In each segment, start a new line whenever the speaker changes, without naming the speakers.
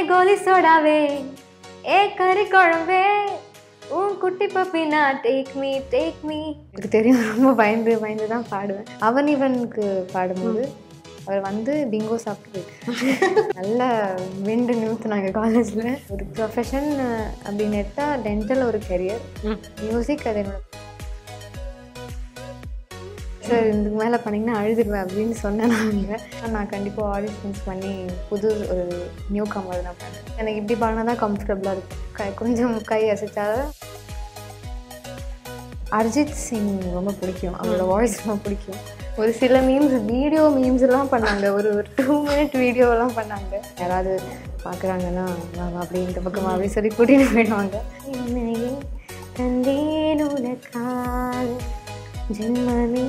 கோலி சோடாவே ஏ கறி குழம்பே உன் குட்டி பப்பினா டேக் மீ டேக் மீ எனக்கு தெரியும் ரொம்ப பயந்து பயந்து தான் பாடுவேன் அவன் இவனுக்கு பாடும்போது அவர் வந்து பிங்கோ சாப்பிட்டு போயிட்டாரு. நல்ல விண்டு நிறுத்துனாங்க காலேஜில் ஒரு ப்ரொஃபஷன் அப்படின்னு எடுத்தால் டென்டல் ஒரு கெரியர் மியூசிக் அது என்னோட சார் இதுக்கு மேலே பண்ணிங்கன்னா அழுதுருவேன் அப்படின்னு சொன்னேன் நாங்கள் நான் கண்டிப்பாக ஆடிஷன்ஸ் பண்ணி புது ஒரு நியூ கமர் தான் பண்ணேன் எனக்கு இப்படி பாடினா தான் கம்ஃபர்டபுளாக இருக்கும் கை கொஞ்சம் கை அசைச்சாலும் அரிஜித் சிங் ரொம்ப பிடிக்கும் அவரோட வாய்ஸ் ரொம்ப பிடிக்கும் ஒரு சில மீம்ஸ் வீடியோ மீம்ஸ் எல்லாம் பண்ணாங்க ஒரு ஒரு டூ மினிட் வீடியோலாம் பண்ணாங்க யாராவது பார்க்குறாங்கன்னா நான் அப்படியே இந்த பக்கம் அப்படி சொல்லி கூட்டிகிட்டு போயிடுவாங்க என்னையே தந்தேன் உனக்காக ஜென்மமே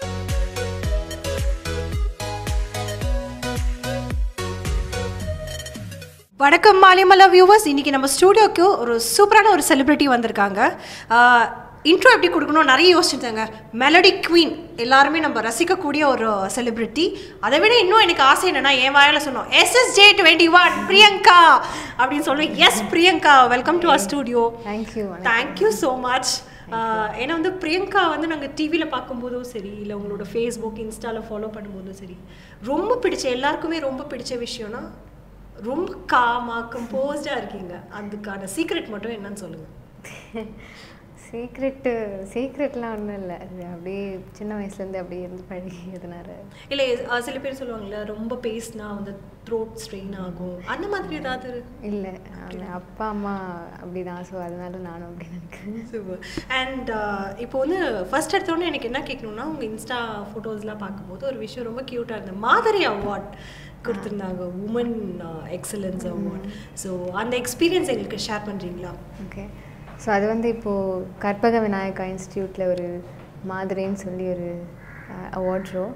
வணக்கம் மாலிமலா வியூவர்ஸ் இன்னைக்கு நம்ம ஸ்டூடியோக்கு ஒரு சூப்பரான ஒரு செலிபிரிட்டி வந்திருக்காங்க இன்ட்ரோ எப்படி கொடுக்கணும் நிறைய யோசிச்சிருந்தாங்க மெலடி குவீன் எல்லாருமே நம்ம ரசிக்கக்கூடிய ஒரு செலிபிரிட்டி அதை விட இன்னும் எனக்கு ஆசை என்னன்னா என் வாயால சொன்னோம் எஸ்எஸ்ஜே டுவெண்ட்டி ஒன் பிரியங்கா அப்படின்னு சொல்லுவேன் yes Priyanka welcome to our studio
thank you
thank you so much ஏன்னா வந்து பிரியங்கா வந்து நாங்கள் டிவியில் பார்க்கும்போதும் சரி இல்லை உங்களோட ஃபேஸ்புக் இன்ஸ்டாவில் ஃபாலோ பண்ணும்போதும் சரி ரொம்ப பிடிச்ச எல்லாருக்குமே ரொம்ப பிடிச்ச விஷயம்னா ரொம்ப காமா கம்போஸ்டாக இருக்கீங்க அதுக்கான சீக்ரெட் மட்டும் என்னன்னு சொல்லுங்கள்
சீக்ரெட்டு சீக்ரெட்லாம் ஒன்றும் இல்லை அது அப்படியே சின்ன வயசுலேருந்து அப்படியே இருந்து பழகியதுனால
இல்லை அஹ், சில பேர் சொல்லுவாங்கல்ல ரொம்ப பேசினா வந்து த்ரோட் ஸ்ட்ரெயின் ஆகும் அந்த மாதிரி ஏதாவது
இல்லை அப்பா அம்மா அப்படி தான் ஸோ அதனால நானும் அப்படி நினைக்கிறேன்
சூப்பர் அண்ட் இப்போ வந்து ஃபர்ஸ்ட் எடுத்தோடனே எனக்கு என்ன கேட்கணும்னா உங்கள் இன்ஸ்டா ஃபோட்டோஸ்லாம் பார்க்கும்போது ஒரு விஷயம் ரொம்ப க்யூட்டாக இருந்தது மாதிரி அவார்ட் கொடுத்துருந்தாங்க உமன் எக்ஸலன்ஸ் அவார்ட் ஸோ அந்த எக்ஸ்பீரியன்ஸ் எங்களுக்கு ஷேர் பண்ணுறீங்களா
ஓகே ஸோ அது வந்து இப்போது கற்பக விநாயகா இன்ஸ்டியூட்டில் ஒரு மாதிரின்னு சொல்லி ஒரு அவார்ட் ஷோ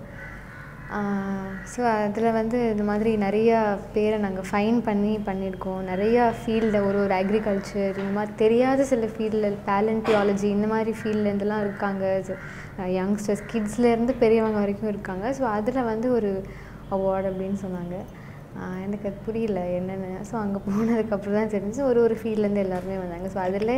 ஸோ அதில் வந்து இந்த மாதிரி நிறையா பேரை நாங்கள் ஃபைன் பண்ணி பண்ணியிருக்கோம் நிறையா ஃபீல்டில் ஒரு ஒரு அக்ரிகல்ச்சர் இந்த மாதிரி தெரியாத சில ஃபீல்டில் பேலண்டியாலஜி இந்த மாதிரி ஃபீல்ட்லேருந்துலாம் இருக்காங்க யங்ஸ்டர்ஸ் கிட்ஸ்லேருந்து பெரியவங்க வரைக்கும் இருக்காங்க ஸோ அதில் வந்து ஒரு அவார்டு அப்படின்னு சொன்னாங்க ஆஹ் எனக்கு அது புரியல என்னென்னு ஸோ அங்கே போனதுக்கப்புறம் தான் தெரிஞ்சு ஒரு ஒரு ஃபீல்ட்லேருந்து எல்லாருமே வந்தாங்க ஸோ அதில்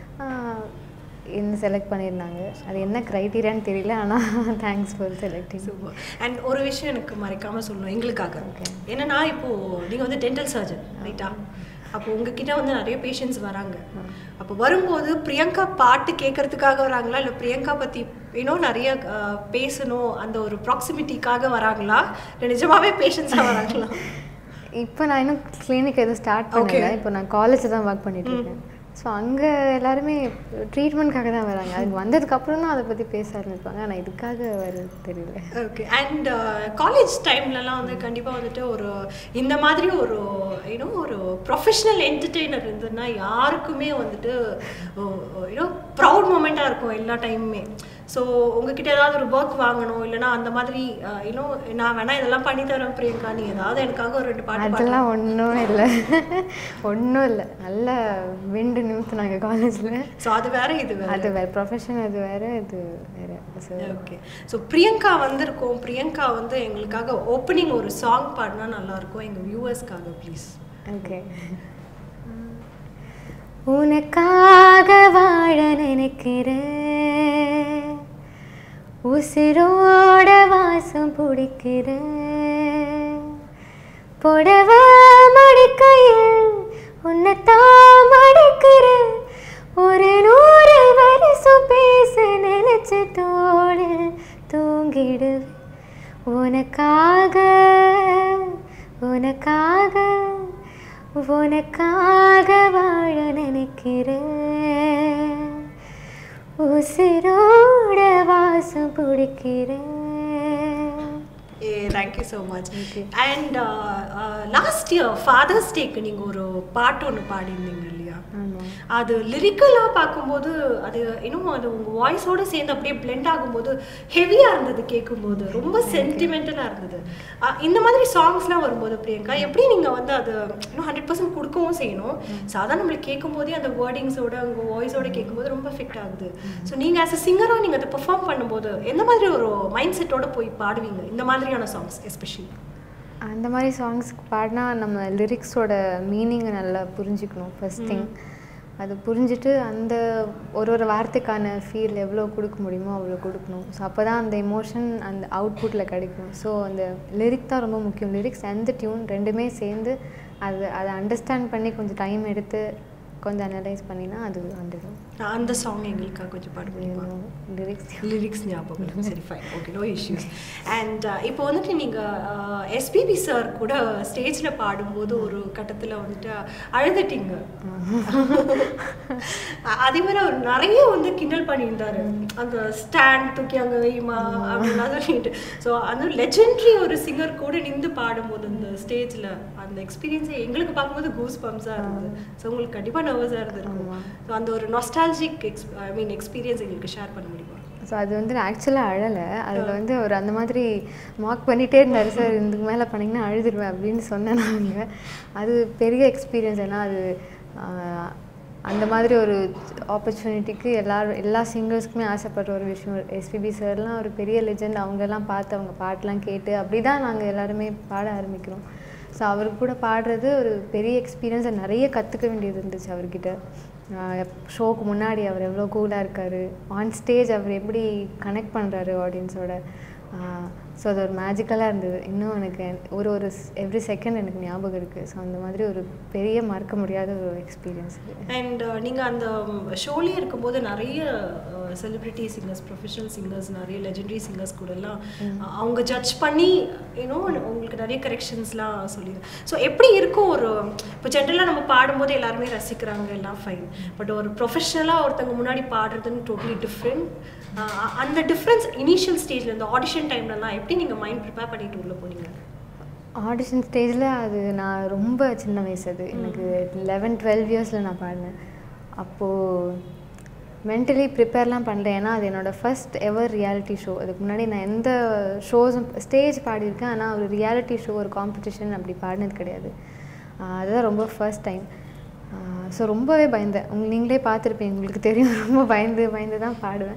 என்ன செலக்ட் பண்ணியிருந்தாங்க அது என்ன க்ரைட்டீரியான்னு தெரியல ஆனால் thanks for selecting
super and ஒரு விஷயம் எனக்கு மறைக்காமல் சொல்லணும் எங்களுக்காக என்னன்னா இப்போது நீங்கள் வந்து டென்டல் சர்ஜன் ரைட்டா அப்போ உங்ககிட்ட வந்து நிறைய பேஷண்ட்ஸ் வராங்க அப்போ வரும்போது பிரியங்கா பாட்டு கேட்கறதுக்காக வராங்களா இல்லை பிரியங்கா பற்றி இன்னும் நிறைய அஹ், பேசணும் அந்த ஒரு ப்ராக்சிமிட்டிக்காக வராங்களா இல்லை நிஜமாவே பேஷண்ட்ஸாக வராங்களா
இப்போ நான் இன்னும் கிளினிக் எதுவும் ஸ்டார்ட் பண்ணல இப்போ நான் காலேஜில் தான் ஒர்க் பண்ணிட்டு இருக்கேன் ஸோ அங்கே எல்லாருமே ட்ரீட்மெண்ட்காக தான் வராங்க அதுக்கு வந்ததுக்கப்புறம் தான் அதை பற்றி பேச ஆரம்பிப்பாங்க ஆனால் இதுக்காக வர தெரியல
ஓகே அண்ட் காலேஜ் டைம்லலாம் வந்து கண்டிப்பாக வந்துட்டு ஒரு இந்த மாதிரி ஒரு யூனோ ஒரு ப்ரொஃபஷனல் என்டர்டெய்னர் இருந்ததுன்னா யாருக்குமே வந்துட்டு யூனோ ப்ரௌட் மூமெண்ட்டாக இருக்கும் எல்லா டைமுமே ஸோ உங்ககிட்ட ஏதாவது ஒரு ஒர்க் வாங்கணும் இல்லைனா அந்த மாதிரி யூனோ நான் வேணா இதெல்லாம் பண்ணி தரேன் பிரியங்கா நீ ஏதாவது எனக்காக ஒரு ரெண்டு பாட்டு பாடு
அதெல்லாம் ஒன்றும் இல்லை ஒன்றும் இல்லை நல்ல விண்டு நிறுத்துனாங்க காலேஜில்
ஸோ அது வேற இது வேற
அது வேறு ப்ரொஃபஷன் அது வேறு இது வேறு ஸோ
ஓகே ஸோ பிரியங்கா வந்திருக்கோம் பிரியங்கா வந்து எங்களுக்காக ஓப்பனிங் ஒரு சாங் பாடினா நல்லா இருக்கும் எங்கள் வியூவர்ஸ்க்காக ப்ளீஸ்
ஓகே உனக்காக வாழ நினைக்கிறேன் உசிரோட வாசம் பிடிக்கிறேன் புடவ மடிக்கையில் உன்னைத்தான் மடிக்கிறேன் ஒரு நூறு வருஷம் பேச நினைச்ச தோடு தூங்கிடுவேன் உனக்காக உனக்காக உனக்காக வாழ நினைக்கிறேன் உசிரோட வாசம் பிடிக்கிறேன்
ஏ thank you so much and last year father's டேக்கு நீங்கள் ஒரு பாட்டு ஒன்று பாடியிருந்தீங்க இல்லையா
ஆமாம்
அது லிரிக்கலாக பார்க்கும்போது அது இன்னும் அது உங்கள் வாய்ஸோடு சேர்ந்து அப்படியே பிளெண்ட் ஆகும்போது ஹெவியாக இருந்தது கேட்கும்போது ரொம்ப சென்டிமெண்டலாக இருந்தது அஹ் இந்த மாதிரி சாங்ஸ்லாம் வரும்போது பிரியங்கா எப்படி நீங்கள் வந்து அது இன்னும் ஹண்ட்ரட் பர்சன்ட் கொடுக்கவும் செய்யணும் சாதாரண நம்மளுக்கு கேட்கும்போதே அந்த வேர்டிங்ஸோட உங்கள் வாய்ஸோட கேட்கும்போது ரொம்ப எஃபெக்ட் ஆகுது ஸோ நீங்கள் ஆஸ் அ சிங்கராக நீங்கள் அதை பெர்ஃபார்ம் பண்ணும்போது எந்த மாதிரி ஒரு மைண்ட் செட்டோட போய் பாடுவீங்க இந்த மாதிரியான சாங்ஸ் எஸ்பெஷலி
அந்த மாதிரி சாங்ஸ்க்கு பாடினா நம்ம லிரிக்ஸோட மீனிங்கை நல்லா புரிஞ்சுக்கணும் ஃபர்ஸ்ட் திங் அது புரிஞ்சுட்டு அந்த ஒரு ஒரு வார்த்தைக்கான ஃபீல் எவ்வளோ கொடுக்க முடியுமோ அவ்வளோ கொடுக்கணும் ஸோ அப்போ தான் அந்த எமோஷன் அந்த அவுட்புட்டில் கிடைக்கும் ஸோ அந்த லிரிக் தான் ரொம்ப முக்கியம் லிரிக்ஸ் அண்ட் டியூன் ரெண்டுமே சேர்ந்து அது அதை அண்டர்ஸ்டாண்ட் பண்ணி கொஞ்சம் டைம் எடுத்து கொஞ்சம் அனலைஸ் பண்ணினா அது வந்துடும்
அந்த சாங் எங்களுக்காக கொஞ்சம் பாட முடியுமா
லிரிக்ஸ்
லிரிக்ஸ் ஞாபகம் இல்லை. சரி fine okay no issues and இப்போ வந்துட்டு நீங்கள் எஸ்பிபி சார் கூட ஸ்டேஜில் பாடும்போது ஒரு கட்டத்தில் வந்துட்டு அழுதுட்டீங்க அ- அதே மாதிரி அவர் நிறைய வந்து கிண்டல் பண்ணியிருந்தாரு அந்த ஸ்டாண்ட் தூக்கி அங்கே வையுமா அப்படின்லாம் சொல்லிட்டு ஸோ அந்த லெஜெண்ட்ரி ஒரு சிங்கர் கூட நின்று பாடும்போது அந்த ஸ்டேஜில் அந்த எக்ஸ்பீரியன்ஸை எங்களுக்கு பார்க்கும்போது கூஸ் பம்ஸாக இருந்தது ஸோ உங்களுக்கு கண்டிப்பாக நர்வஸாக இருந்திருக்கும்
ஆமா.
ஸோ அந்த ஒரு nostalgic ex I mean experience எங்களுக்கு ஷேர் பண்ண முடியுமா
ஸோ அது வந்து நான் ஆக்சுவலாக அழலை அதில் வந்து ஒரு அந்த மாதிரி மார்க் பண்ணிகிட்டே இருந்தார் சார் இதுக்கு மேலே பண்ணிங்கன்னா அழுதுருவேன் அப்படின்னு சொன்னேன் நாங்கள் அது பெரிய எக்ஸ்பீரியன்ஸ் ஏன்னா அது ஆஹ், அந்த மாதிரி ஒரு ஆப்பர்ச்சுனிட்டிக்கு எல்லாரும் எல்லா சிங்கர்ஸ்க்குமே ஆசைப்படுற ஒரு விஷயம் எஸ்பிபி சார்லாம் ஒரு பெரிய லெஜெண்ட் அவங்கெல்லாம் பார்த்து அவங்க பாட்டெலாம் கேட்டு அப்படி தான் நாங்கள் எல்லாருமே பாட ஆரம்பிக்கிறோம் ஸோ அவர் கூட பாடுறது ஒரு பெரிய எக்ஸ்பீரியன்ஸை நிறைய கற்றுக்க வேண்டியது இருந்துச்சு அவர்கிட்ட ஷோக்கு முன்னாடி அவர் எவ்வளோ கூலாக இருக்கார் ஆன் ஸ்டேஜ் அவர் எப்படி கனெக்ட் பண்ணுறாரு ஆடியன்ஸோட ஸோ அது ஒரு மேஜிக்கலாக இருந்தது இன்னும் எனக்கு ஒரு ஒரு எவ்ரி செகண்ட் எனக்கு ஞாபகம் இருக்குது ஸோ அந்த மாதிரி ஒரு பெரிய மறக்க முடியாத ஒரு எக்ஸ்பீரியன்ஸ் இது
அண்ட் நீங்கள் அந்த ஷோலேயே இருக்கும்போது நிறைய செலிப்ரிட்டி சிங்கர்ஸ் ப்ரொஃபஷனல் சிங்கர்ஸ் நிறைய லெஜெண்டரி சிங்கர்ஸ் கூட எல்லாம் அஹ், அவங்க ஜட்ஜ் பண்ணி யூனோ உங்களுக்கு நிறைய கரெக்ஷன்ஸ்லாம் சொல்லிடு ஸோ எப்படி இருக்கும் ஒரு இப்போ ஜென்ரலாக நம்ம பாடும்போது எல்லாருமே ரசிக்கிறாங்க எல்லாம் ஃபைன் பட் ஒரு ப்ரொஃபஷனலாக ஒருத்தவங்க முன்னாடி பாடுறதுன்னு டோட்டலி டிஃப்ரெண்ட் அந்த டிஃப்ரென்ஸ் இனிஷியல் ஸ்டேஜில் இந்த ஆடிஷன் டைம்லலாம் எப்படி நீங்கள் மைண்ட் ப்ரிப்பேர் பண்ணிட்டு உள்ளே போனீங்க
ஆடிஷன் ஸ்டேஜில் அது நான் ரொம்ப சின்ன வயசு அது எனக்கு லெவன் டுவெல் இயர்ஸில் நான் பாடினேன் அப்போது மென்டலி ப்ரிப்பேர்லாம் பண்ணல ஏன்னா அது என்னோடய ஃபர்ஸ்ட் எவர் ரியாலிட்டி ஷோ அதுக்கு முன்னாடி நான் எந்த ஷோஸும் ஸ்டேஜ் பாடியிருக்கேன் ஆனால் ஒரு ரியாலிட்டி ஷோ ஒரு காம்படிஷன் அப்படி பாடினது கிடையாது ஆஹ் அதுதான் ரொம்ப ஃபர்ஸ்ட் டைம் ஸோ ரொம்பவே பயந்தேன் உங்க நீங்களே பார்த்துருப்பீங்க உங்களுக்கு தெரியும் ரொம்ப பயந்து பயந்து தான் பாடுவேன்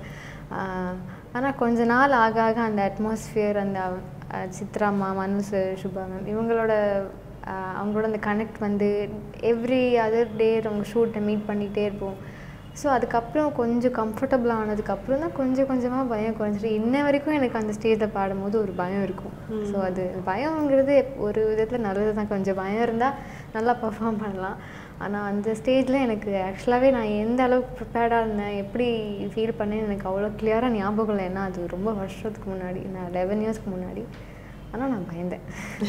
ஆனால் கொஞ்ச நாள் ஆக ஆக அந்த அட்மாஸ்ஃபியர் அந்த அஹ், சித்ராம்மா மனு சார் சுபா மேம் இவங்களோட ஆஹ், அவங்களோட அந்த கனெக்ட் வந்து எவ்ரி அதர் டே அவங்க ஷூட்டை மீட் பண்ணிகிட்டே இருப்போம் ஸோ அதுக்கப்புறம் கொஞ்சம் கம்ஃபர்டபுள் ஆனதுக்கப்புறம் தான் கொஞ்சம் கொஞ்சமாக பயம் குறைஞ்சிட்டு இன்ன வரைக்கும் எனக்கு அந்த ஸ்டேஜில் பாடும்போது ஒரு பயம் இருக்கும் ஸோ அது பயம்ங்கிறது எப்- ஒரு விதத்தில் நல்லது தான் கொஞ்சம் பயம் இருந்தால் நல்லா பர்ஃபார்ம் பண்ணலாம் ஆனால் அந்த ஸ்டேஜில் எனக்கு ஆக்சுவலாகவே நான் எந்த அளவுக்கு ப்ரிப்பேர்டாக இருந்தேன் எப்படி ஃபீல் பண்ணேன்னு எனக்கு அவ்வளோ கிளியராக ஞாபகம் இல்லை ஏன்னா அது ரொம்ப வருஷத்துக்கு முன்னாடி நான் லெவன் இயர்ஸ்க்கு முன்னாடி ஆனால் நான் பயந்தேன்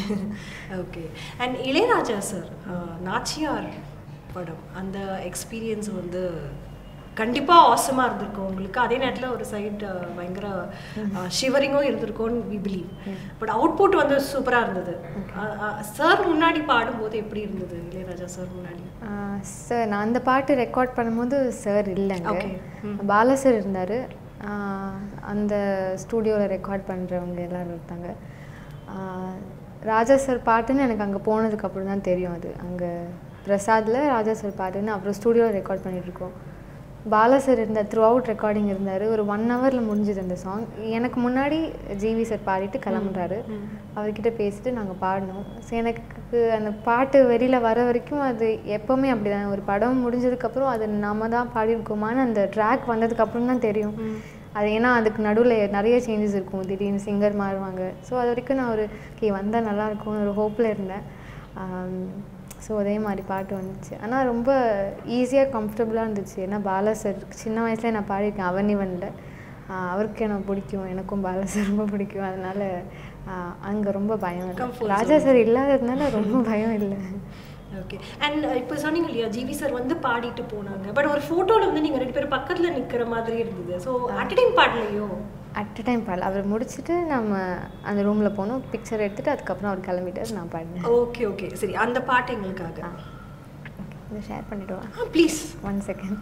okay and Ilaiyaraaja sir Naachiyaar படம் அந்த எக்ஸ்பீரியன்ஸ் வந்து கண்டிப்பாக ஆசமாக இருந்திருக்கும் உங்களுக்கு அதே நேரத்தில் ஒரு சைடு பயங்கர ஷிவரிங்கும் இருந்திருக்கும்னு வி பிலீவ் பட் அவுட்புட் வந்து சூப்பராக இருந்தது சார் முன்னாடி பாடும்போது எப்படி இருந்தது இளையராஜா சார் முன்னாடி
சார் நான் அந்த பாட்டு ரெக்கார்ட் பண்ணும்போது சார் இல்லைங்க
Okay.
பாலா சார் இருந்தார் அந்த ஸ்டூடியோவில் ரெக்கார்ட் பண்ணுறவங்க எல்லாரும் இருந்தாங்க ஆஹ் ராஜா சார் பாட்டுன்னு எனக்கு அங்கே போனதுக்கப்புறம் தான் தெரியும் அது அங்கே பிரசாத்தில் ராஜா சார் பாட்டுன்னு அப்புறம் ஸ்டூடியோவில் ரெக்கார்ட் பண்ணிகிட்ருக்கோம் பாலா சார் இருந்தார் த்ரூ அவுட் ரெக்கார்டிங் இருந்தார் ஒரு ஒன் ஹவரில் முடிஞ்சது அந்த சாங் எனக்கு முன்னாடி ஜிவி சார் பாடிட்டு கிளம்புறாரு அவர்கிட்ட பேசிட்டு நாங்கள் பாடினோம் ஸோ எனக்கு அந்த பாட்டு வெளியில் வர வரைக்கும் அது எப்போவுமே அப்படி தான் ஒரு படம் முடிஞ்சதுக்கப்புறம் அது நாம தான் பாடியிருக்கோமான்னு அந்த ட்ராக் வந்ததுக்கப்புறம் தான் தெரியும் அது ஏன்னா அதுக்கு நடுவில் நிறைய சேஞ்சஸ் இருக்கும் திடீர்னு சிங்கர் மாறுவாங்க ஸோ அது வரைக்கும் நான் ஒரு ஓகே வந்தால் நல்லா இருக்கும்னு ஒரு ஹோப்பில் இருந்தேன் ஸோ அதே மாதிரி பாட்டு வந்துச்சு ஆனால் ரொம்ப ஈஸியாக கம்ஃபர்டபுளாக இருந்துச்சு ஏன்னா பாலா சார் சின்ன வயசுல நான் பாடியிருக்கேன் அவனிவனில் அவருக்கு எனக்கு பிடிக்கும் எனக்கும் பாலா சார் ரொம்ப பிடிக்கும் அதனால அங்கே ரொம்ப பயம் இல்லை
Comfort
ராஜா சார் இல்லாததுனால ரொம்ப பயம் இல்லை
ஓகே அண்ட் இப்போ சொன்னீங்க இல்லையா ஜிவி சார் வந்து பாடிட்டு போனாங்க பட் ஒரு ஃபோட்டோவில் வந்து நீங்கள் ரெண்டு பேரும் பக்கத்தில் நிற்கிற மாதிரி இருந்தது ஸோ அட் டைம் பாடலையோ
அட் டைம் பாடல அவர் முடிச்சுட்டு நம்ம அந்த ரூமில் போனோம் பிக்சர் எடுத்துட்டு அதுக்கப்புறம் அவர் கிளம்பிட்டார் நான் பாடினேன்
ஓகே ஓகே சரி அந்த பாட்டு எங்களுக்காக
ஆ ஓகே இதை ஷேர் பண்ணிவிடுவா
ஆ ப்ளீஸ்
ஒன் செகண்ட்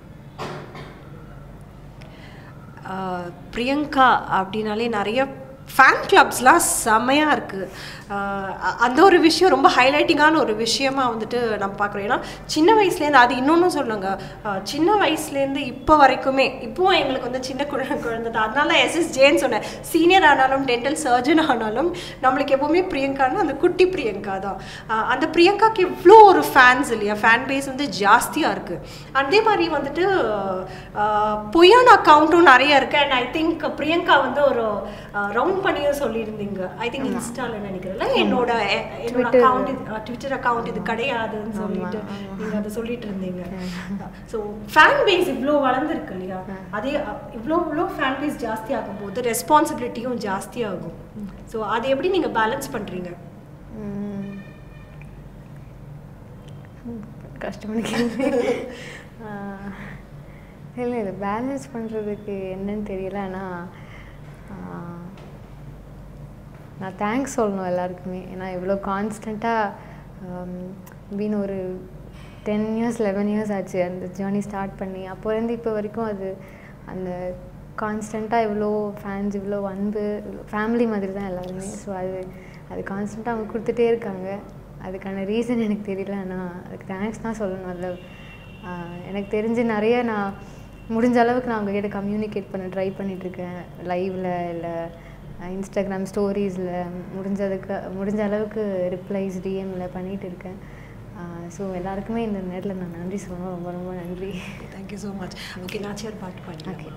பிரியங்கா அப்படின்னாலே நிறைய ஃபேன் கிளப்ஸ்லாம் செம்மையாக இருக்குது அந்த ஒரு விஷயம் ரொம்ப ஹைலைட்டிங்கான ஒரு விஷயமா வந்துட்டு நம்ம பார்க்குறோம் ஏன்னா சின்ன வயசுலேருந்து அது இன்னொன்று சொல்லுங்க அஹ், சின்ன வயசுலேருந்து இப்போ வரைக்குமே இப்போவும் எங்களுக்கு வந்து சின்ன குழந்தை குழந்தை தான் அதனால எஸ்எஸ்ஜேன்னு சொன்னேன் சீனியர் ஆனாலும் டென்டல் சர்ஜன் ஆனாலும் நம்மளுக்கு எப்போவுமே பிரியங்கான்னா அந்த குட்டி பிரியங்கா தான் அஹ், அந்த பிரியங்காக்கு எவ்வளோ ஒரு ஃபேன்ஸ் இல்லையா ஃபேன் பேஸ் வந்து ஜாஸ்தியாக இருக்குது அதே மாதிரி வந்துட்டு அஹ், பொய்யான அக்கௌண்ட்டும் நிறைய இருக்குது அண்ட் ஐ திங்க் பிரியங்கா வந்து ஒரு ரவுண்ட் பண்ணியும் சொல்லியிருந்தீங்க ஐ திங்க் இன்ஸ்டாவில் நினைக்கிறேன்ல என்னோட எ- என்னோட அக்கௌண்ட் ட்விட்டர் அக்கௌண்ட் இது கிடையாதுன்னு சொல்லிட்டு நீங்கள் அதை சொல்லிட்டு இருந்தீங்க ஸோ ஃபேன் பேஸ் இவ்வளோ வளர்ந்துருக்கு இல்லையா அதே அ, இவ்வளோ இவ்வளோ ஃபேன் பேஸ் ஜாஸ்தி ஆகும்போது ரெஸ்பான்சிபிலிட்டியும் ஜாஸ்தி ஆகும் ஸோ அதை எப்படி நீங்கள் பேலன்ஸ் பண்ணுறீங்க
ம். கஷ்டமான கேள்வி ஆஹ், இல்லை இது பேலன்ஸ் பண்ணுறதுக்கு என்னன்னு தெரியல ஆனால் ஆஹ், நான் தேங்க்ஸ் சொல்லணும் எல்லாருக்குமே ஏன்னா இவ்வளோ கான்ஸ்டண்ட்டாக பீன் ஒரு டென் இயர்ஸ் லெவன் இயர்ஸ் ஆச்சு அந்த ஜேர்னி ஸ்டார்ட் பண்ணி அப்போலேருந்து இப்போ வரைக்கும் அது அந்த கான்ஸ்டண்ட்டாக இவ்வளோ ஃபேன்ஸ் இவ்வளோ அன்பு ஃபேமிலி மாதிரி தான் எல்லாருமே ஸோ அது அது கான்ஸ்டண்ட்டாக அவங்க கொடுத்துட்டே இருக்காங்க அதுக்கான ரீசன் எனக்கு தெரியல ஆனால் அதுக்கு தேங்க்ஸ் தான் சொல்லணும் அதில் எனக்கு தெரிஞ்சு நிறைய நான் முடிஞ்ச அளவுக்கு நான் அவங்ககிட்ட கம்யூனிகேட் பண்ண ட்ரை பண்ணிகிட்ருக்கேன் லைவில் இல்லை இன்ஸ்டாகிராம் ஸ்டோரீஸில் முடிஞ்சதுக்கு முடிஞ்ச அளவுக்கு ரிப்ளைஸ் டிஎம்மில் பண்ணிகிட்டு இருக்கேன் ஸோ எல்லாருக்குமே இந்த நேரத்தில் நான் நன்றி சொல்லணும் ரொம்ப ரொம்ப நன்றி
thank you so much okay Naachiyaar பாட்டு பாடி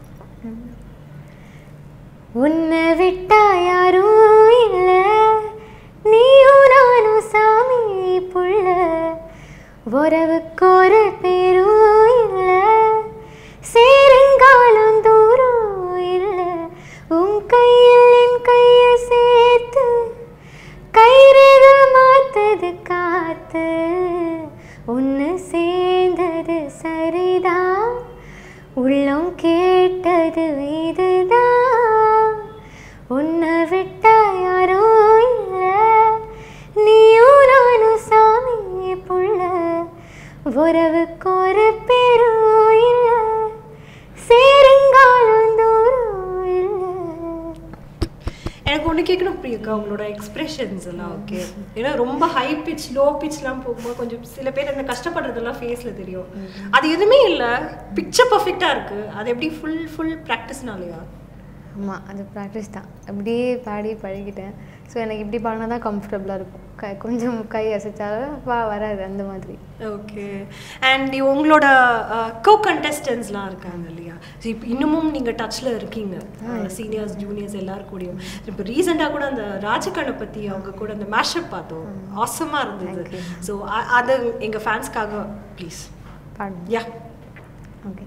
உன்னை விட்டா யாரும் இல்ல நீயும் நானும் சாமி புள்ள உறவுக்கொரு பேரும் இல்ல சேருங்காலம் தூரம் இல்ல உன் கையில் என் கைய சேர்த்து கைரக மாத்தது காத்து ஒன்று சேர்ந்தது சரிதான் உள்ளம் கேட்டது இதுதான் உன்னை விட்ட யாரோ இல்ல நீயும் நானும் சாமி புள்ள உறவுக்கு ஒரு பேரும் இல்ல சேருங்காலம் தூரம் இல்ல
எனக்கு ஒன்று கேட்கணும் பிரியங்கா உங்களோட எக்ஸ்பிரஷன்ஸ் எல்லாம் ஓகே ஏன்னா ரொம்ப ஹை பிச் லோ பிச்லாம் போகும்போது கொஞ்சம் சில பேர் அந்த கஷ்டப்படுறதெல்லாம் ஃபேஸில் தெரியும் அது எதுவுமே இல்லை பிக்சர் பர்ஃபெக்டாக இருக்குது அது எப்படி ஃபுல் ஃபுல் ப்ராக்டிஸ்னாலையா
ஆமாம் அது ப்ராக்டிஸ் தான் அப்படியே பாடி பழகிட்டேன் ஸோ எனக்கு இப்படி பாடினா தான் கம்ஃபர்டபுளாக இருக்கும் க கொஞ்சம் கை அசைச்சாலும் வா வராது அந்த மாதிரி
ஓகே அண்ட் உங்களோட கோ கண்டஸ்டன்ஸ்லாம் இருக்காங்க இல்லையா இப்போ இன்னமும் நீங்கள் டச்சில் இருக்கீங்க சீனியர்ஸ் ஜூனியர்ஸ் எல்லாரும் கூடயும் இப்போ ரீசெண்டாக கூட அந்த ராஜகண்ணை பற்றி அவங்க கூட அந்த மேஷப் பார்த்தோம் ஆசமாக இருந்தது ஸோ அது எங்கள் ஃபேன்ஸ்க்காக ப்ளீஸ்
பாடுங்க
யா
ஓகே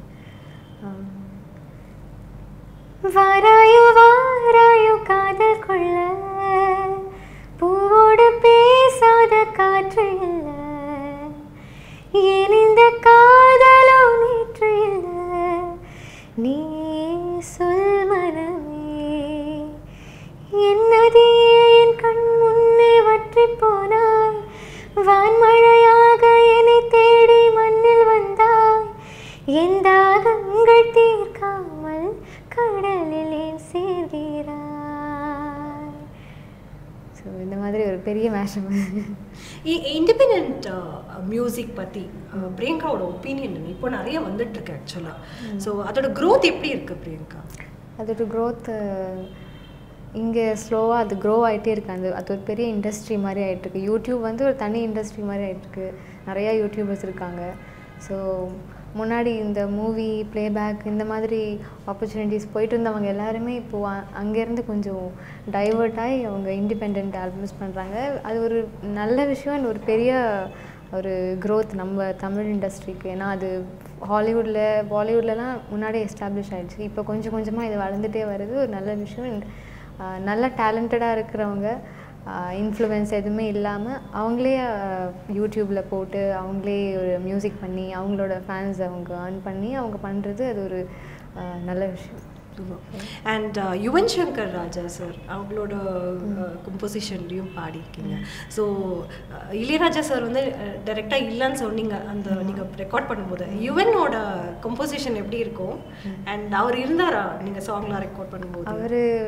வாராயோ வாராயோ காதல் கொள்ள பூவோடு பேசாத காற்று இல்ல ஏன் இந்த காதலோ நேற்று இல்ல நீ சொல் மனமே என்னதே என் கண் முன்னே வற்றி போனாய் வான்மழையாக என்னை தேடி மண்ணில் வந்தாய் என் தாகங்கள் தீர்க்காமல் கடலில் ஏன் சேர்கிறாய் ஸோ இந்த மாதிரி ஒரு பெரிய மேஷம்
இண்டிபெண்ட் மியூசிக் பற்றி பிரியங்காவோட ஒப்பீனியன் இப்போ நிறைய வந்துட்டு இருக்கு ஆக்சுவலாக ஸோ அதோட growth எப்படி இருக்கு பிரியங்கா
அதோட க்ரோத் இங்கே ஸ்லோவாக அது க்ரோ ஆகிட்டே இருக்கு அந்த அது ஒரு பெரிய இண்டஸ்ட்ரி மாதிரி ஆகிட்டுருக்கு யூடியூப் வந்து ஒரு தனி இண்டஸ்ட்ரி மாதிரி ஆகிட்டுருக்கு நிறையா யூடியூபர்ஸ் இருக்காங்க ஸோ முன்னாடி இந்த மூவி ப்ளேபேக் இந்த மாதிரி ஆப்பர்ச்சுனிட்டிஸ் போயிட்டு இருந்தவங்க எல்லாருமே இப்போது அங்கேருந்து கொஞ்சம் டைவர்ட் ஆகி அவங்க இண்டிபெண்ட் ஆல்பம்ஸ் பண்ணுறாங்க அது ஒரு நல்ல விஷயம் and ஒரு பெரிய ஒரு growth நம்ம தமிழ் இண்டஸ்ட்ரிக்கு ஏன்னா அது ஹாலிவுட்டில் பாலிவுட்லலாம் முன்னாடி எஸ்டாப்ளிஷ் ஆயிடுச்சு இப்போ கொஞ்சம் கொஞ்சமாக இது வளர்ந்துட்டே வருது ஒரு நல்ல விஷயம் and, ஆஹ், நல்ல டேலண்டடாக இருக்கிறவங்க இன்ஃப்ளூயன்ஸ் எதுவுமே இல்லாமல் அவங்களே யூடியூப்பில் போட்டு அவங்களே ஒரு மியூசிக் பண்ணி அவங்களோட ஃபேன்ஸ் அவங்க earn பண்ணி அவங்க பண்ணுறது அது ஒரு ஆஹ், நல்ல விஷயம்
அண்ட் யுவன் சங்கர் ராஜா சார் அவங்களோட கம்போசிஷன்லேயும் பாடியிருக்கீங்க ஸோ இளையராஜா சார் வந்து டைரெக்டாக இல்லைன்னு சொன்னீங்க அந்த நீங்கள் ரெக்கார்ட் பண்ணும்போது யுவனோட கம்போசிஷன் எப்படி இருக்கும் அண்ட் அவர் இருந்தாரா நீங்கள் சாங்லாம் ரெக்கார்ட் பண்ணும்போது
அவர்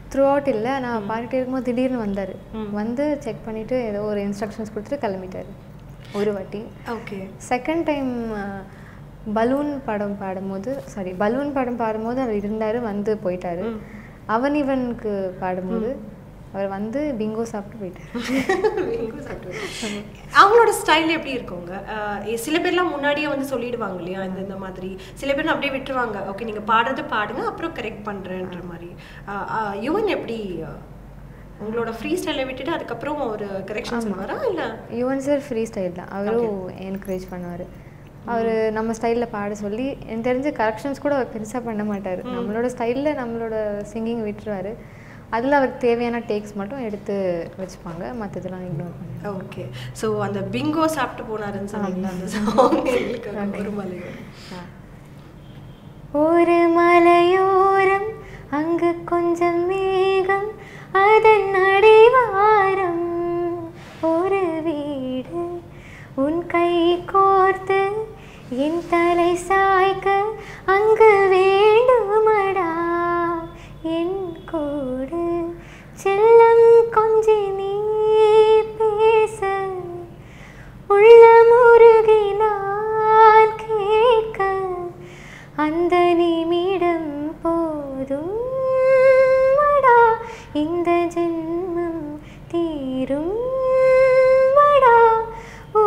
த்ரூ அவுட் இல்லை நான் பாடிட்டே இருக்கும்போது திடீர்னு வந்தார் வந்து செக் பண்ணிவிட்டு ஏதோ ஒரு இன்ஸ்ட்ரக்ஷன்ஸ் கொடுத்துட்டு கிளம்பிட்டார் ஒரு வாட்டி
ஓகே
செகண்ட் டைம் பலூன் படம் பாடும்போது சாரி பலூன் படம் பாடும்போது அவர் இருந்தார் வந்து போயிட்டாரு அவன் இவனுக்கு பாடும்போது அவர் வந்து பிங்கோ சாப்பிட்டு போயிட்டார்
அவங்களோட ஸ்டைல் எப்படி இருக்குங்க அஹ் சில பேர்லாம் முன்னாடியே வந்து சொல்லிடுவாங்க இல்லையா இந்த இந்த மாதிரி சில பேர் அப்படியே விட்டுருவாங்க ஓகே நீங்க பாடுறது பாடுங்க அப்புறம் கரெக்ட் பண்றேன்ற மாதிரி அஹ் அஹ் யுவன் எப்படி அஹ், உங்களோட ஃப்ரீ ஸ்டைலை விட்டுட்டு அதுக்கப்புறம் ஒரு கரெக்ஷன் சொல்லுவாரா இல்ல
யுவன் சார் ஃப்ரீ ஸ்டைல் தான் அவரும் என்கரேஜ் பண்ணுவார் அவர் நம்ம ஸ்டைலில் பாட சொல்லி எனக்கு தெரிஞ்ச கரெக்ஷன்ஸ் கூட அவர் பெருசாக பண்ண மாட்டார் நம்மளோட ஸ்டைலில் நம்மளோட சிங்கிங் விட்டுருவார் அதில் அவருக்கு தேவையான டேக்ஸ் மட்டும் எடுத்து வச்சுப்பாங்க மற்றதெல்லாம் இக்னோர் பண்ணுவாங்க
ஓகே ஸோ அந்த பிங்கோ சாப்பிட்டு போனாருன்னு சொன்னீங்களா அந்த சாங் எங்களுக்கு ஒரு மலையோரம்
ஒரு மலையோரம் அங்கு கொஞ்சம் மேகம் அதன் அடிவாரம் ஒரு வீடு உன் கை கோர்த்து என் தலை சாய்க்க அங்கு வேண்டுமடா என் கூடு செல்லம் கொஞ்சி நீ பேச உள்ளமுருகி நான் கேட்க அந்த நிமிடம் போதும் மடா இந்த ஜென்மம் தீரும் மடா ஓ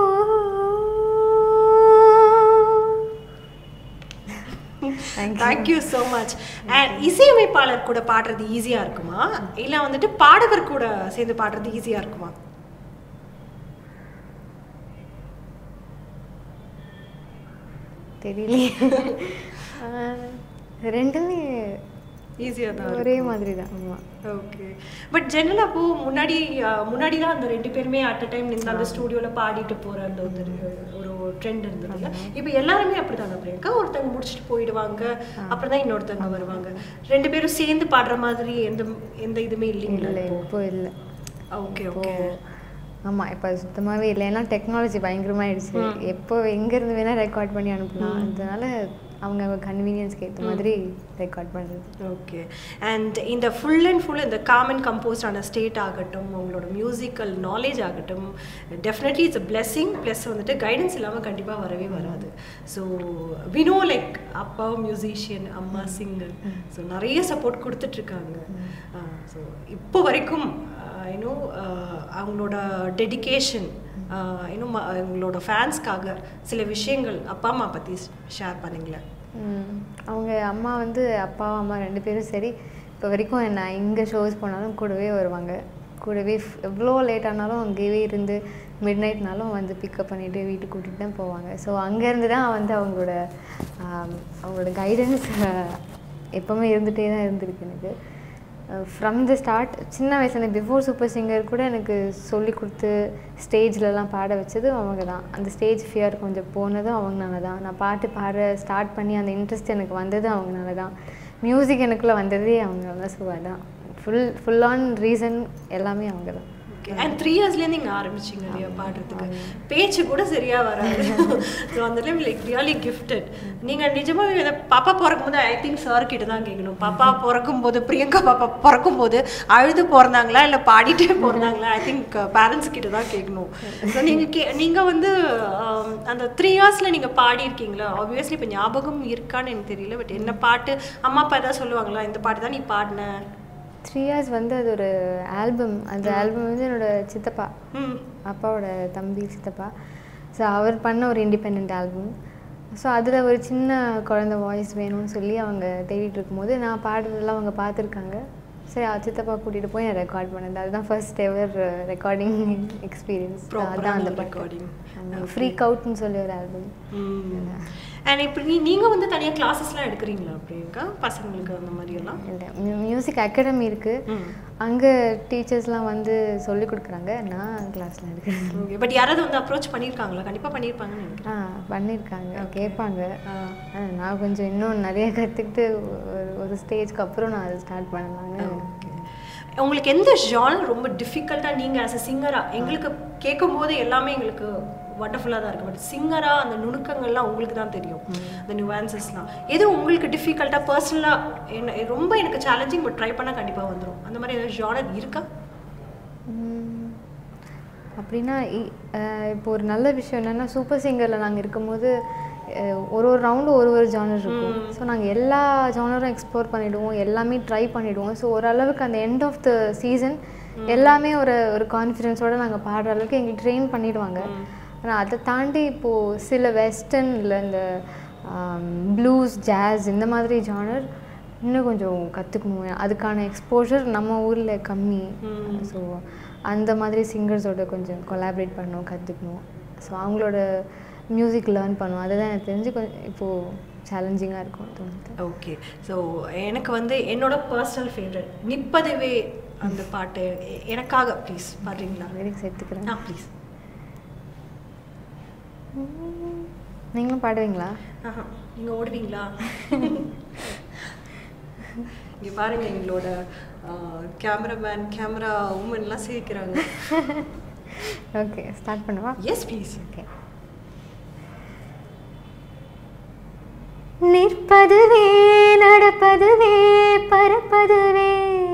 தேங்க்யூ ஸோ மச் அண்ட் இசையமைப்பாளர் கூட பாடுறது ஈஸியாக இருக்குமா இல்லை வந்துட்டு பாடகர் கூட சேர்ந்து பாடுறது ஈஸியாக இருக்குமா
தெரியலையே ஆஹ், ரெண்டுமே
ஈஸியாக தான்
ஒரே மாதிரி தான் ஆமாம்
ஓகே பட் ஜெனரலாக அப்போ முன்னாடி அஹ், முன்னாடி தான் அந்த ரெண்டு பேருமே அட் அ டைம் நின்று அந்த ஸ்டூடியோவில் பாடிட்டு போகிற அந்த ஒரு ஒரு ட்ரெண்ட் இருந்தது இப்போ எல்லாருமே அப்படிதாங்க பிரியங்கா ஒருத்தங்க முடிச்சுட்டு போயிடுவாங்க அப்புறம் தான் இன்னொருத்தவங்க வருவாங்க ரெண்டு பேரும் சேர்ந்து பாடுற மாதிரி எந்த எந்த இதுவுமே இல்லைங்களா
இல்லை இப்போ இல்லை
ஓகே
இப்போ
ஓகே
ஆமாம் இப்போ சுத்தமாகவே இல்லை ஏன்னா டெக்னாலஜி பயங்கரமாயிடுச்சு எப்போ எங்கேருந்து வேணால் ரெக்கார்ட் பண்ணி அனுப்பலாம் அதனால அவங்க அவங்க கன்வீனியன்ஸ்க்கு ஏற்ற மாதிரி ரெக்கார்ட் பண்ணுறது
ஓகே அண்ட் இந்த ஃபுல் அண்ட் ஃபுல் இந்த காமன் கம்போஸ்ட் ஆன ஸ்டேட் ஆகட்டும் உங்களோட மியூசிக்கல் நாலேஜ் ஆகட்டும் definitely it's a blessing plus வந்துட்டு கைடன்ஸ் இல்லாமல் கண்டிப்பாக வரவே வராது ஸோ வினோ லைக் அப்பா மியூசிஷியன் அம்மா சிங்கர் ஸோ நிறைய சப்போர்ட் கொடுத்துட்ருக்காங்க ஸோ இப்போ வரைக்கும் இன்னும் அவங்களோட டெடிகேஷன் இன்னும் அவங்களோட ஃபேன்ஸ்க்காக சில விஷயங்கள் அப்பா அம்மா பற்றி ஷேர் பண்ணுங்களேன்
ம். அவங்க அம்மா வந்து அப்பா அம்மா ரெண்டு பேரும் சரி இப்போ வரைக்கும் நான் எங்கே ஷோஸ் போனாலும் கூடவே வருவாங்க கூடவே ஃப்- எவ்வளோ லேட் ஆனாலும் அங்கேயே இருந்து மிட் நைட்னாலும் வந்து பிக்கப் பண்ணிவிட்டு வீட்டுக்கு கூட்டிகிட்டு தான் போவாங்க ஸோ அங்கேருந்து தான் வந்து அவங்களோட ஆம், அவங்களோட கைடன்ஸ் எப்போவுமே இருந்துகிட்டே தான் இருந்திருக்கு எனக்கு ஃப்ரம் த ஸ்டார்ட் சின்ன வயசுல பிஃபோர் சூப்பர் சிங்கர் கூட எனக்கு சொல்லி கொடுத்து ஸ்டேஜ்லலாம் பாட வச்சதும் அவங்க தான் அந்த ஸ்டேஜ் ஃபியர் கொஞ்சம் போனதும் அவங்கனால தான் நான் பாட்டு பாட ஸ்டார்ட் பண்ணி அந்த இன்ட்ரெஸ்ட் எனக்கு வந்ததும் அவங்கனால தான் மியூசிக் எனக்குள்ளே வந்ததே அவங்க தான் ஸோ அதான் ஃபுல் ஃபுல் ஆன் ரீசன் எல்லாமே அவங்க தான்
ஓகே அண்ட் த்ரீ இயர்ஸ்லேருந்து இங்கே ஆரம்பிச்சிங்க இல்லையா பாடுறதுக்கு பேச்சு கூட சரியாக வராது ஸோ அந்த டைம் லைக் ரியலி கிஃப்டட் நீங்கள் நிஜமாவே இந்த பாப்பா பிறக்கும்போது ஐ திங்க் சார் கிட்ட தான் கேட்கணும் பாப்பா பிறக்கும்போது பிரியங்கா பாப்பா பிறக்கும்போது அழுது பிறந்தாங்களா இல்லை பாடிட்டே பிறந்தாங்களா ஐ திங்க் பேரண்ட்ஸ் கிட்ட தான் கேட்கணும் ஸோ நீங்கள் கே நீங்கள் வந்து ஆம், அந்த த்ரீ இயர்ஸில் நீங்கள் பாடியிருக்கீங்களா ஆப்வியஸ்லி இப்போ ஞாபகம் இருக்கான்னு எனக்கு தெரியல பட் என்ன பாட்டு அம்மா அப்பா ஏதாவது சொல்லுவாங்களா இந்த பாட்டு தான் நீ பாடின
த்ரீ இயர்ஸ் வந்து அது ஒரு ஆல்பம் அந்த ஆல்பம் வந்து என்னோட சித்தப்பா
ம்
அப்பாவோட தம்பி சித்தப்பா ஸோ அவர் பண்ண ஒரு இண்டிபெண்ட் ஆல்பம் ஸோ அதில் ஒரு சின்ன குழந்த வாய்ஸ் வேணும்னு சொல்லி அவங்க தேடிட்டு இருக்கும்போது நான் பாடுறதெல்லாம் அவங்க பார்த்துருக்காங்க சரி அவ சித்தப்பா கூட்டிகிட்டு போய் நான் ரெக்கார்ட் பண்ணது அதுதான் ஃபர்ஸ்ட் எவர் ரெக்கார்டிங் எக்ஸ்பீரியன்ஸ் அதான் அந்த
ரெக்கார்டிங்
ஃப்ரீக் அவுட்னு சொல்லி ஒரு ஆல்பம்
அண்ட் இப்போ நீ நீங்கள் வந்து தனியாக கிளாஸஸ்லாம் எடுக்கிறீங்களா பிரியங்கா பசங்களுக்கு அந்த மாதிரி எல்லாம்
இல்லை மியூசிக் அகாடமி இருக்குது அங்கே டீச்சர்ஸ்லாம் வந்து சொல்லி கொடுக்குறாங்க நான் கிளாஸில் எடுக்கிறேன்
ஓகே பட் யாராவது வந்து அப்ரோச் பண்ணியிருக்காங்களா கண்டிப்பாக பண்ணியிருப்பாங்கன்னு நினைக்கிறேன்
ஆ பண்ணியிருக்காங்க கேட்பாங்க ஆ, நான் கொஞ்சம் இன்னும் நிறைய கற்றுக்கிட்டு ஒரு ஒரு ஸ்டேஜ்க்கு அப்புறம் நான் அதை ஸ்டார்ட் பண்ணலான்னு
ஓகே உங்களுக்கு எந்த ஜான் ரொம்ப டிஃபிகல்ட்டாக நீங்கள் ஆஸ் அ சிங்கராக எங்களுக்கு கேட்கும்போது எல்லாமே எங்களுக்கு வண்டர்ஃபுல்லாக தான் இருக்குது பட் சிங்கராக அந்த நுணுக்கங்கள்லாம் உங்களுக்கு தான் தெரியும் அந்த நியூவான்சஸ்லாம் எது உங்களுக்கு டிஃபிகல்ட்டாக பர்சனலாக என்ன ரொம்ப எனக்கு சேலஞ்சிங் பட் ட்ரை பண்ணால் கண்டிப்பாக வந்துடும் அந்த மாதிரி ஏதாவது ஜானர் இருக்கா
உம், அப்படின்னா இ- அஹ் இப்போ ஒரு நல்ல விஷயம் என்னென்னா சூப்பர் சிங்கரில் நாங்கள் இருக்கும்போது அஹ் ஒரு ஒரு ரவுண்டு ஒரு ஒரு ஜானர் இருக்கும் ஸோ நாங்கள் எல்லா ஜானரும் எக்ஸ்ப்ளோர் பண்ணிவிடுவோம் எல்லாமே ட்ரை பண்ணிவிடுவோம் ஸோ ஓரளவுக்கு அந்த எண்ட் ஆஃப் த சீசன் எல்லாமே ஒரு ஒரு கான்ஃபிடென்ஸோட நாங்கள் பாடுற அளவுக்கு எங்களுக்கு ட்ரெயின் பண்ணிடுவாங்க ஆனால் அதை தாண்டி இப்போது சில வெஸ்டர்ன் இல்லை இந்த ப்ளூஸ் ஜாஸ் இந்த மாதிரி ஜானர் இன்னும் கொஞ்சம் கற்றுக்கணும் அதுக்கான எக்ஸ்போஷர் நம்ம ஊரில் கம்மி ஸோ அந்த மாதிரி சிங்கர்ஸோட கொஞ்சம் கொலாபரேட் பண்ணணும் கற்றுக்கணும் ஸோ அவங்களோட மியூசிக் லேர்ன் பண்ணணும் அதுதான் எனக்கு தெரிஞ்சு கொஞ்சம் இப்போது சேலஞ்சிங்காக இருக்கும் தோணுது
ஓகே ஸோ எனக்கு வந்து என்னோட பர்சனல் ஃபேவரட் நிப்பதுவே அந்த பாட்டு எ- எனக்காக ப்ளீஸ் பாடுறீங்களா
லிரிக்ஸ் எடுத்துக்கிறேன்
ஆ ப்ளீஸ்
நீங்களும் பாடுவீங்களா
ஆஹா நீங்கள் ஓடுவீங்களா இங்கே பாருங்க எங்களோட கேமராமேன் கேமரா உமன்லாம் சிரிக்கிறாங்க
ஓகே ஸ்டார்ட் பண்ணவா
எஸ் ப்ளீஸ்
ஓகே நிற்பதுவே நடப்பதுவே பறப்பதுவே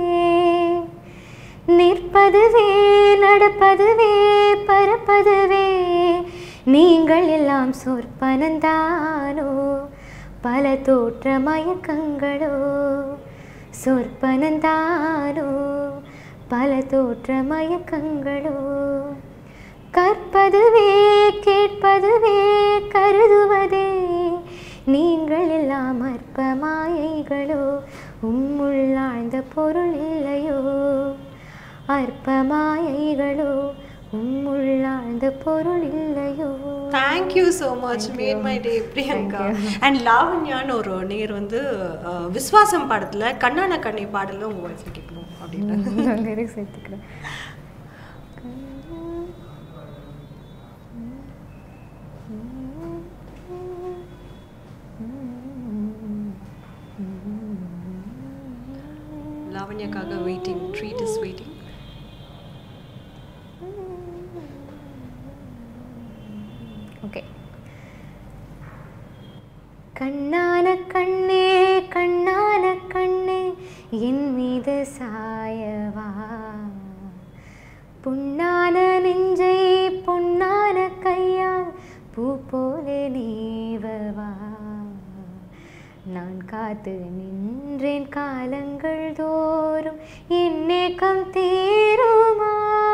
நிற்பதுவே நடப்பதுவே பறப்பதுவே நீங்கள் எல்லாம் சொற்பனந்தானோ பல தோற்ற மயக்கங்களோ சொற்பனந்தானோ பல தோற்ற மயக்கங்களோ கற்பதுவே கேட்பதுவே கருதுவதே நீங்கள் எல்லாம் அற்ப மாயைகளோ உம்முள்ளாழ்ந்த பொருள் இல்லையோ அற்ப மாயைகளோ உம்முள்ளாழ்ந்த பொருள் இல்லையோ
thank you so much made my day Priyanka and லாவண்யான்னு ஒரு நேர் வந்து அஹ், விஸ்வாசம் படத்துல கண்ணான கண்ணை பாடல உங்க வாய்ஸ்ல கேட்கணும் அப்படின்னு
லிரிக்ஸ் எடுத்துக்கிறேன்
லாவண்யாக்காக waiting treat is waiting
okay கண்ணான கண்ணே கண்ணான கண்ணே என் மீது சாயவா புண்ணான நெஞ்சை பொன்னான கையால் பூ போல நீவவா நான் காத்து நின்றேன் காலங்கள் தோறும் என் ஏக்கம் தீருமா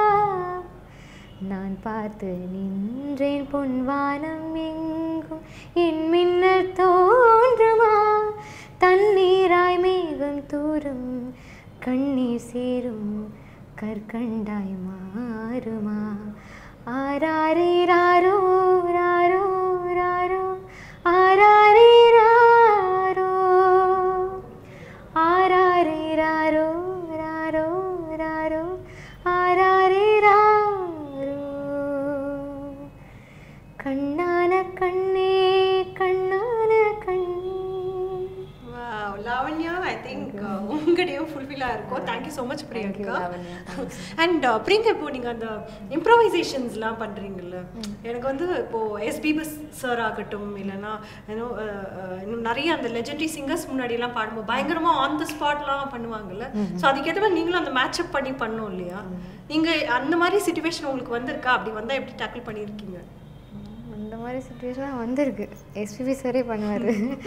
நான் பார்த்து நின்றேன் பொன்வானம் எங்கும் என் மின்னல் தோன்றுமா தண்ணீராய் மேகம் தூரும் கண்ணீர் சேரும் கற்கண்டாய் மாறுமா ஆராரே ராரோ ராரோ ராரோ ஆராரே ராரோ ஆராரே ராரோ ராரோ ராரோ ஆராரே ராரோ கண்ணான கண்ணே கண்ணான கண்ணே
Wow, லாவண்யா ஐ திங்க் உங்களையும் ஃபுல்ஃபில்லாக இருக்கும் thank you so much Priyanka
Lavanya.
And Priyanka இப்போ நீங்கள் அந்த இம்ப்ரவைசேஷன்ஸ்லாம் பண்ணுறீங்கல்ல எனக்கு வந்து இப்போது எஸ்பிபி சார் ஆகட்டும் இல்லைன்னா ஏன்னோ இன்னும் நிறைய அந்த லெஜெண்டரி சிங்கர்ஸ் முன்னாடிலாம் பாடும்போது பயங்கரமாக ஆன் த ஸ்பாட்லாம் பண்ணுவாங்கல்ல ஸோ அதுக்கேற்ற மாதிரி நீங்களும் அந்த மேட்சப் பண்ணி பண்ணோம் இல்லையா நீங்கள் அந்த மாதிரி சுச்சுவேஷன் உங்களுக்கு வந்திருக்கா அப்படி வந்தால் எப்படி டேக்கிள் பண்ணியிருக்கீங்க
அந்த மாதிரி சுச்சுவேஷன் வந்திருக்கு எஸ்பிபி சாரே பண்ணுவார்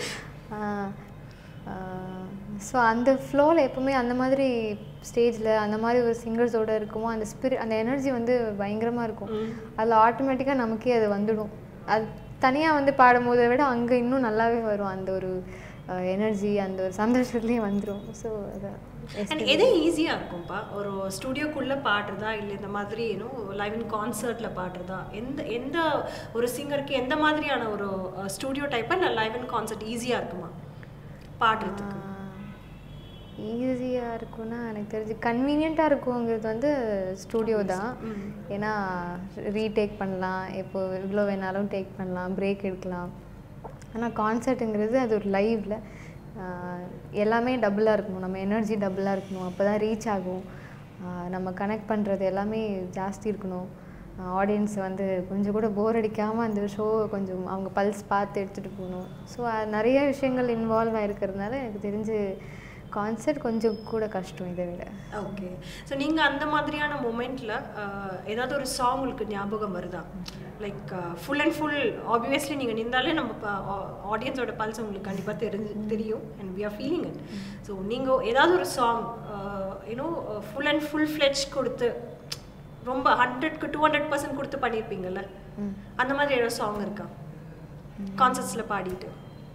ஸோ அந்த ஃப்ளோவில் எப்பவுமே அந்த மாதிரி ஸ்டேஜில் அந்த மாதிரி ஒரு சிங்கர்ஸோட இருக்குமோ அந்த ஸ்பிரி அந்த எனர்ஜி வந்து பயங்கரமாக இருக்கும் அதில் ஆட்டோமேட்டிக்காக நமக்கே அது வந்துடும் அது தனியாக வந்து பாடும்போதை விட அங்கே இன்னும் நல்லாவே வரும் அந்த ஒரு எனர்ஜி அந்த ஒரு சந்தோஷத்துலேயே வந்துடும் ஸோ அதை
அண்ட் எது ஈஸியாக இருக்கும்ப்பா ஒரு ஸ்டுடியோக்குள்ளே பாடுறதா இல்லை இந்த மாதிரி ஏன்னோ லைவ் இன் கான்சர்ட்டில் பாடுறதா எந்த எந்த ஒரு சிங்கருக்கு எந்த மாதிரியான ஒரு ஸ்டுடியோ டைப்பாக இல்லை லைவ் இன் கான்சர்ட் ஈஸியாக இருக்குமா பாடுறதுக்கு
ஈஸியாக இருக்கும்னா எனக்கு தெரிஞ்சு கன்வீனியண்ட்டாக இருக்குங்கிறது வந்து ஸ்டூடியோ தான் ஏன்னா ரீடேக் பண்ணலாம் இப்போ இவ்வளோ வேணாலும் டேக் பண்ணலாம் பிரேக் எடுக்கலாம் ஆனால் கான்சர்ட்டுங்கிறது அது ஒரு லைவில் எல்லாமே டபுளாக இருக்கணும் நம்ம எனர்ஜி டபுளாக இருக்கணும் அப்போ தான் ரீச் ஆகும் ஆஹ் நம்ம கனெக்ட் பண்ணுறது எல்லாமே ஜாஸ்தி இருக்கணும் ஆடியன்ஸை வந்து கொஞ்சம் கூட போர் அடிக்காமல் அந்த ஷோவை கொஞ்சம் அவங்க பல்ஸ் பார்த்து எடுத்துகிட்டு போகணும் ஸோ நிறைய விஷயங்கள் இன்வால்வ் ஆகிருக்கிறதுனால எனக்கு தெரிஞ்சு கான்செர்ட் கொஞ்சம் கூட கஷ்டம் இதை விட
ஓகே ஸோ நீங்கள் அந்த மாதிரியான மூமெண்ட்டில் ஏதாவது ஒரு சாங் உங்களுக்கு ஞாபகம் வருதா like full and full obviously நீங்கள் நின்றாலே நம்ம ஆடியன்ஸோட பல்ஸ் உங்களுக்கு கண்டிப்பாக தெரிஞ்சு தெரியும் and we are feeling it so நீங்கள் ஏதாவது ஒரு song you know full and full fledge கொடுத்து ரொம்ப ஹண்ட்ரட்க்கு டூ ஹண்ட்ரட் பர்சன்ட் கொடுத்து பண்ணியிருப்பீங்கல்ல அந்த மாதிரி ஏதாவது சாங் இருக்கா கான்சர்ட்ஸில் பாடிட்டு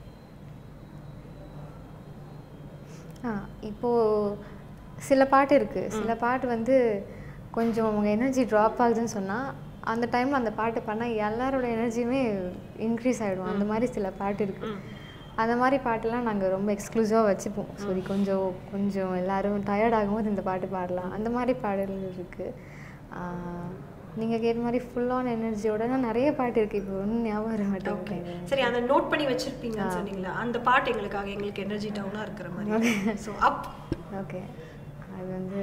ஆ இப்போது சில பாட்டு இருக்குது சில பாட்டு வந்து கொஞ்சம் அவங்க எனர்ஜி ட்ராப் ஆகுதுன்னு சொன்னால் அந்த டைமில் அந்த பாட்டு பண்ணால் எல்லாரோட எனர்ஜியுமே இன்க்ரீஸ் ஆகிடும் அந்த மாதிரி சில பாட்டு இருக்குது அந்த மாதிரி பாட்டெல்லாம் நாங்கள் ரொம்ப எக்ஸ்க்ளூசிவாக வச்சுப்போம் சரி கொஞ்சம் கொஞ்சம் எல்லாரும் டயர்ட் ஆகும்போது இந்த பாட்டு பாடலாம் அந்த மாதிரி பாடல்கள் இருக்குது நீங்கள் கேட்ட மாதிரி ஃபுல் ஆன் எனர்ஜியோட நிறைய பாட்டு இருக்குது இப்போ ஒன்றும் ஞாபகம் வர
ஓகே
மாட்டேங்குது
சரி அந்த நோட் பண்ணி வச்சிருப்பீங்கன்னு சொன்னீங்களா அந்த பாட்டு எங்களுக்காக எங்களுக்கு எனர்ஜி டவுனாக இருக்கிற மாதிரி ஸோ அப்
ஓகே அது வந்து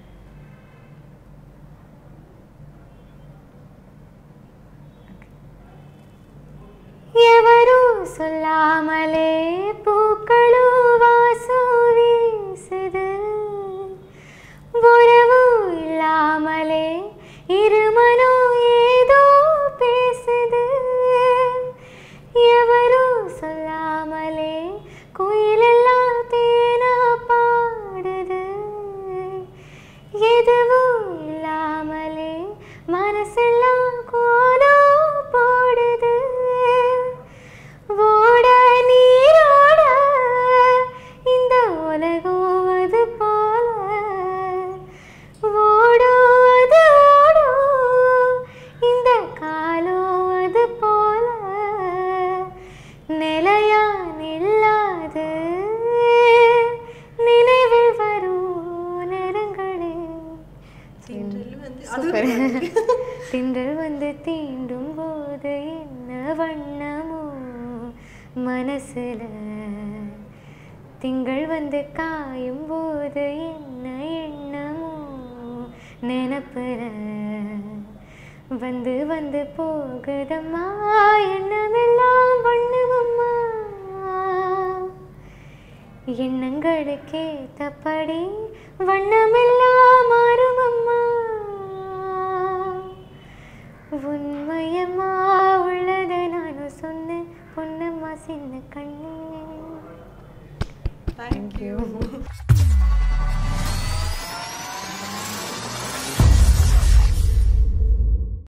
ఎవరు சொல்லாமலே பூக்களும் வாசம் வீசுது உறவு இல்லாமலே இருமனோ ஏதோ பேசுது எவரும் சொல்லாமலே குயிலெல்லாம் தேனா பாடுது எதுவும் இல்லாமலே மனசெல்லாம் கோலோ போடுது ஓட நீரோட இந்த உலகம் அது போல ஓடும் அது ஓடும் இந்த காலம் அது போல நிலையா நில்லாது நினைவில் வரும் நேரங்களே
தின்றல் வந்து
சூப்பர்
அது
திங்கள் வந்து தீண்டும் போது என்ன வண்ணமோ மனசுல திங்கள் வந்து காயும் போது என்ன எண்ணமோ நினப்புல வந்து வந்து போகுதம்மா எண்ணமெல்லாம் வண்ணமம்மா எண்ணங்களுக்கு ஏத்தபடி வண்ணமெல்லாம் மாறும் அம்மா உண்மையம்மா உள்ளதை நானும் சொன்னேன் பொன்னம்மா சின்ன கண்ணே
தேங்க்யூ